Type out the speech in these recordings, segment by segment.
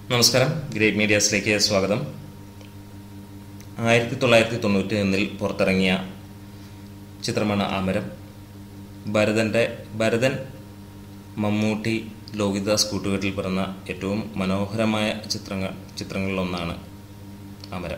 നമസ്കാരം ഗ്രേറ്റ് മീഡിയാസിലേക്ക് സ്വാഗതം ആയിരത്തി തൊള്ളായിരത്തി തൊണ്ണൂറ്റി ഒന്നിൽ പുറത്തിറങ്ങിയ ചിത്രമാണ് ആമരം ഭരതൻ്റെ ഭരതൻ മമ്മൂട്ടി ലോകിദാസ് കൂട്ടുകെട്ടിൽ പിറന്ന ഏറ്റവും മനോഹരമായ ചിത്രങ്ങൾ ചിത്രങ്ങളിലൊന്നാണ് ആമരം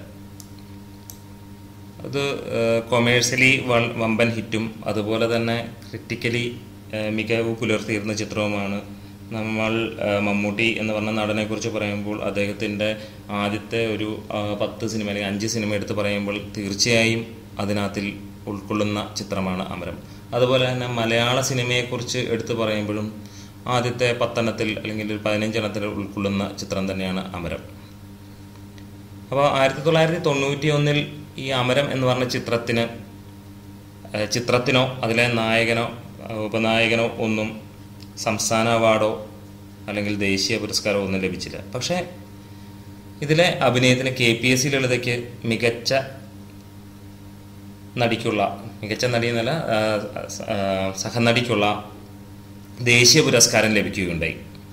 അത് കൊമേഴ്സ്യലി വമ്പൻ ഹിറ്റും അതുപോലെ തന്നെ ക്രിറ്റിക്കലി മികവ് പുലർത്തിയിരുന്ന ചിത്രവുമാണ് നമ്മൾ ആ, മമ്മൂട്ടി എന്ന് പറഞ്ഞ നടനെ കുറിച്ച് പറയുമ്പോൾ അദ്ദേഹത്തിൻ്റെ ആദ്യത്തെ ഒരു ആ, പത്ത് സിനിമ അല്ലെങ്കിൽ അഞ്ച് സിനിമ എടുത്ത് പറയുമ്പോൾ തീർച്ചയായും അതിനകത്തിൽ ഉൾക്കൊള്ളുന്ന ചിത്രമാണ് അമരം അതുപോലെ തന്നെ മലയാള സിനിമയെക്കുറിച്ച് എടുത്തു പറയുമ്പോഴും ആദ്യത്തെ പത്തെണ്ണത്തിൽ അല്ലെങ്കിൽ ഒരു പതിനഞ്ചെണ്ണത്തിൽ ഉൾക്കൊള്ളുന്ന ചിത്രം തന്നെയാണ് അമരം അപ്പോൾ ആയിരത്തി തൊള്ളായിരത്തി തൊണ്ണൂറ്റി ഒന്നിൽ ഈ അമരം എന്ന് പറഞ്ഞ ചിത്രത്തിന് ഏഹ് ചിത്രത്തിനോ അതിലെ നായകനോ ഏഹ് ഉപനായകനോ ഒന്നും സംസ്ഥാന അവാർഡോ അല്ലെങ്കിൽ ദേശീയ പുരസ്കാരമോ ഒന്നും ലഭിച്ചില്ല പക്ഷേ ഇതിലെ അഭിനയത്തിന് കെ പി എസ് സി ലളിതയ്ക്ക് മികച്ച നടിക്കുള്ള മികച്ച നടി എന്നല്ല ഏഹ് സ- ഏഹ് സഹനടിക്കുള്ള ദേശീയ പുരസ്കാരം ലഭിക്കുകയുണ്ടായി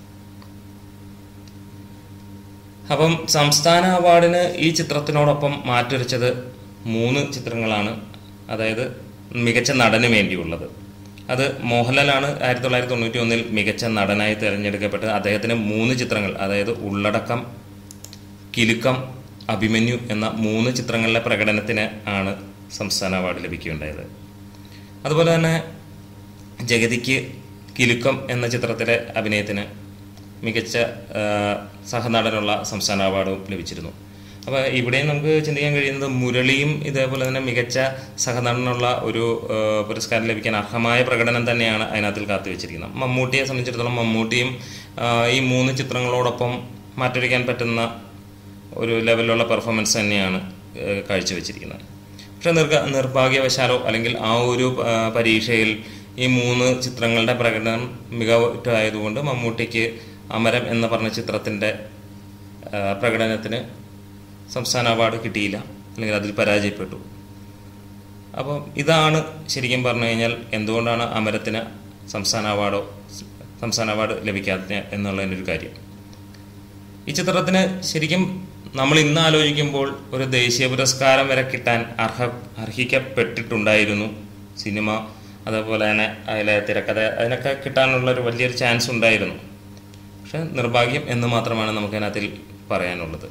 അപ്പം സംസ്ഥാന അവാർഡിന് ഈ ചിത്രത്തിനോടൊപ്പം മാറ്റുരച്ചത് മൂന്ന് ചിത്രങ്ങളാണ് അതായത് മികച്ച നടന് വേണ്ടിയുള്ളത് അത് മോഹൻലാലാണ് ആയിരത്തി തൊള്ളായിരത്തി തൊണ്ണൂറ്റി ഒന്നിൽ മികച്ച നടനായി തിരഞ്ഞെടുക്കപ്പെട്ടത് അദ്ദേഹത്തിന് മൂന്ന് ചിത്രങ്ങൾ അതായത് ഉള്ളടക്കം കിലുക്കം അഭിമന്യു എന്ന മൂന്ന് ചിത്രങ്ങളിലെ പ്രകടനത്തിന് ആണ് സംസ്ഥാന അവാർഡ് ലഭിക്കുകയുണ്ടായത് അതുപോലെ തന്നെ ജഗതിക്ക് കിലുക്കം എന്ന ചിത്രത്തിലെ അഭിനയത്തിന് മികച്ച ആ, സഹനടനുള്ള സംസ്ഥാന അവാർഡും ലഭിച്ചിരുന്നു അപ്പോൾ ഇവിടെയും നമുക്ക് ചിന്തിക്കാൻ കഴിയുന്നത് മുരളിയും ഇതേപോലെ തന്നെ മികച്ച സഹനടനുള്ള ഒരു ആ, പുരസ്കാരം ലഭിക്കാൻ അർഹമായ പ്രകടനം തന്നെയാണ് അതിനകത്തിൽ കാത്തുവെച്ചിരിക്കുന്നത് മമ്മൂട്ടിയെ സംബന്ധിച്ചിടത്തോളം മമ്മൂട്ടിയും ആ, ഈ മൂന്ന് ചിത്രങ്ങളോടൊപ്പം മാറ്റൊരുക്കാൻ പറ്റുന്ന ഒരു ലെവലിലുള്ള പെർഫോമൻസ് തന്നെയാണ് ഏഹ്, കാഴ്ചവെച്ചിരിക്കുന്നത് പക്ഷെ നിർഗ നിർഭാഗ്യവശാലോ അല്ലെങ്കിൽ ആ ഒരു ആ, പരീക്ഷയിൽ ഈ മൂന്ന് ചിത്രങ്ങളുടെ പ്രകടനം മികവുറ്റായതുകൊണ്ട് മമ്മൂട്ടിക്ക് അമരം എന്ന് പറഞ്ഞ ചിത്രത്തിൻ്റെ ആ, പ്രകടനത്തിന് സംസ്ഥാന അവാർഡ് കിട്ടിയില്ല അല്ലെങ്കിൽ അതിൽ പരാജയപ്പെട്ടു അപ്പം ഇതാണ് ശരിക്കും പറഞ്ഞു കഴിഞ്ഞാൽ എന്തുകൊണ്ടാണ് അമരത്തിന് സംസ്ഥാന അവാർഡോ സംസ്ഥാന അവാർഡ് ലഭിക്കാത്ത എന്നുള്ളതിൻ്റെ ഒരു കാര്യം ഈ ചിത്രത്തിന് ശരിക്കും നമ്മൾ ഇന്ന് ആലോചിക്കുമ്പോൾ ഒരു ദേശീയ പുരസ്കാരം വരെ കിട്ടാൻ അർഹ അർഹിക്കപ്പെട്ടിട്ടുണ്ടായിരുന്നു സിനിമ അതേപോലെ തന്നെ അതിലെ തിരക്കഥ അതിനൊക്കെ കിട്ടാനുള്ള ഒരു വലിയൊരു ചാൻസ് ഉണ്ടായിരുന്നു പക്ഷെ നിർഭാഗ്യം എന്ന് മാത്രമാണ് നമുക്കതിനകത്തിൽ പറയാനുള്ളത്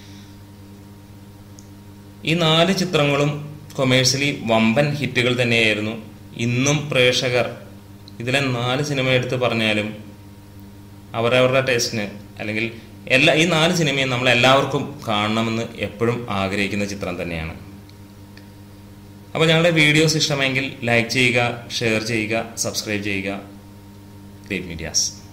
ഈ നാല് ചിത്രങ്ങളും കൊമേഴ്സ്യലി വമ്പൻ ഹിറ്റുകൾ തന്നെയായിരുന്നു ഇന്നും പ്രേക്ഷകർ ഇതിലെ നാല് സിനിമ എടുത്ത് പറഞ്ഞാലും അവരവരുടെ ടേസ്റ്റിന് അല്ലെങ്കിൽ എല്ലാ ഈ നാല് സിനിമയും നമ്മൾ എല്ലാവർക്കും കാണണമെന്ന് എപ്പോഴും ആഗ്രഹിക്കുന്ന ചിത്രം തന്നെയാണ് അപ്പോൾ ഞങ്ങളുടെ വീഡിയോസ് ഇഷ്ടമെങ്കിൽ ലൈക്ക് ചെയ്യുക ഷെയർ ചെയ്യുക സബ്സ്ക്രൈബ് ചെയ്യുക ഗ്രേറ്റ് മീഡിയാസ്